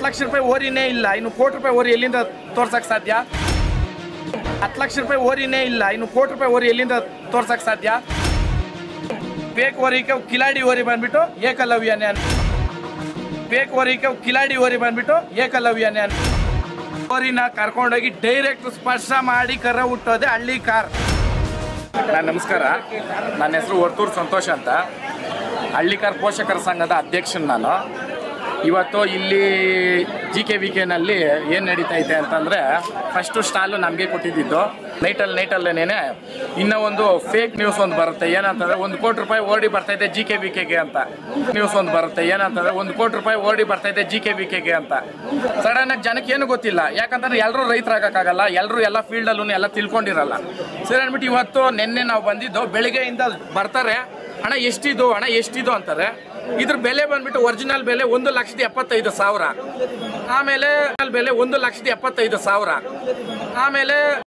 ಲಕ್ಷ ರೂಪಾಯಿ ಓರಿನೇ ಇಲ್ಲ ಇನ್ನು ಕೋಟಿ ರೂಪಾಯಿ ಓರಿ ಎಲ್ಲಿಂದ ತೋರ್ಸಕ್ ಸಾಧ್ಯ ಹತ್ತು ಲಕ್ಷ ರೂಪಾಯಿ ಓರಿನೇ ಇಲ್ಲ ಇನ್ನು ಕೋಟಿ ರೂಪಾಯಿ ಓರಿ ಎಲ್ಲಿಂದ ತೋರ್ಸಕ್ ಸಾಧ್ಯ ಬೇಕ್ ಓರಿಕೆ ಕಿಲಾಡಿ ಓರಿ ಬಂದ್ಬಿಟ್ಟು ಏಕಲವ್ಯನೇ ಅನ್ ಬೇಕ್ ಓರಿಕೆ ಕಿಲಾಡಿ ಓರಿ ಬಂದ್ಬಿಟ್ಟು ಏಕಲವ್ಯನೇ ಅನ್ ಓರಿನ ಕರ್ಕೊಂಡೋಗಿ ಡೈರೆಕ್ಟ್ ಸ್ಪರ್ಶ ಮಾಡಿ ಕರ ಹುಟ್ಟೋದೆ ಹಳ್ಳಿ ಕಾರ್ ನಾನು ನಮಸ್ಕಾರ ನನ್ನ ಹೆಸರು ವರ್ತೂರು ಸಂತೋಷ್ ಅಂತ ಹಳ್ಳಿಕಾರ್ ಪೋಷಕರ ಸಂಘದ ಅಧ್ಯಕ್ಷನ್ ನಾನು ಇವತ್ತು ಇಲ್ಲಿ ಜಿ ಕೆ ವಿ ಕೆನಲ್ಲಿ ಏನು ನಡೀತಾ ಇದೆ ಅಂತಂದರೆ ಫಸ್ಟು ಸ್ಟಾಲು ನಮಗೆ ಕೊಟ್ಟಿದ್ದಿದ್ದು ನೈಟಲ್ಲಿ ನೈಟಲ್ಲೇನೆ ಇನ್ನೂ ಒಂದು ಫೇಕ್ ನ್ಯೂಸ್ ಒಂದು ಬರುತ್ತೆ ಏನಂತಂದರೆ ಒಂದು ಕೋಟಿ ರೂಪಾಯಿ ಓಡಿ ಬರ್ತೈತೆ ಜಿ ಕೆ ವಿ ಕೆಗೆ ಅಂತ ನ್ಯೂಸ್ ಒಂದು ಬರುತ್ತೆ ಏನಂತಂದರೆ ಒಂದು ಕೋಟಿ ರೂಪಾಯಿ ಓಡಿ ಬರ್ತೈತೆ ಜಿ ಕೆ ವಿ ಕೆಗೆ ಅಂತ ಸಡನ್ನಾಗಿ ಜನಕ್ಕೆ ಏನು ಗೊತ್ತಿಲ್ಲ ಯಾಕಂತಂದ್ರೆ ಎಲ್ಲರೂ ರೈತರಾಗಕ್ಕಾಗಲ್ಲ ಎಲ್ಲರೂ ಎಲ್ಲ ಫೀಲ್ಡಲ್ಲೂ ಎಲ್ಲ ತಿಳ್ಕೊಂಡಿರಲ್ಲ ಸರಿ ಅಂದ್ಬಿಟ್ಟು ಇವತ್ತು ನಿನ್ನೆ ನಾವು ಬಂದಿದ್ದು ಬೆಳಿಗ್ಗೆಯಿಂದ ಬರ್ತಾರೆ ಹಣ ಎಷ್ಟಿದು ಹಣ ಎಷ್ಟಿದು ಅಂತಾರೆ ಇದ್ರ ಬೆಲೆ ಬಂದ್ಬಿಟ್ಟು ಒರಿಜಿನಲ್ ಬೆಲೆ ಒಂದು ಲಕ್ಷದ ಎಪ್ಪತ್ತೈದು ಸಾವಿರ ಆಮೇಲೆ ಬೆಲೆ ಒಂದು ಲಕ್ಷದ ಎಪ್ಪತ್ತೈದು ಸಾವಿರ ಆಮೇಲೆ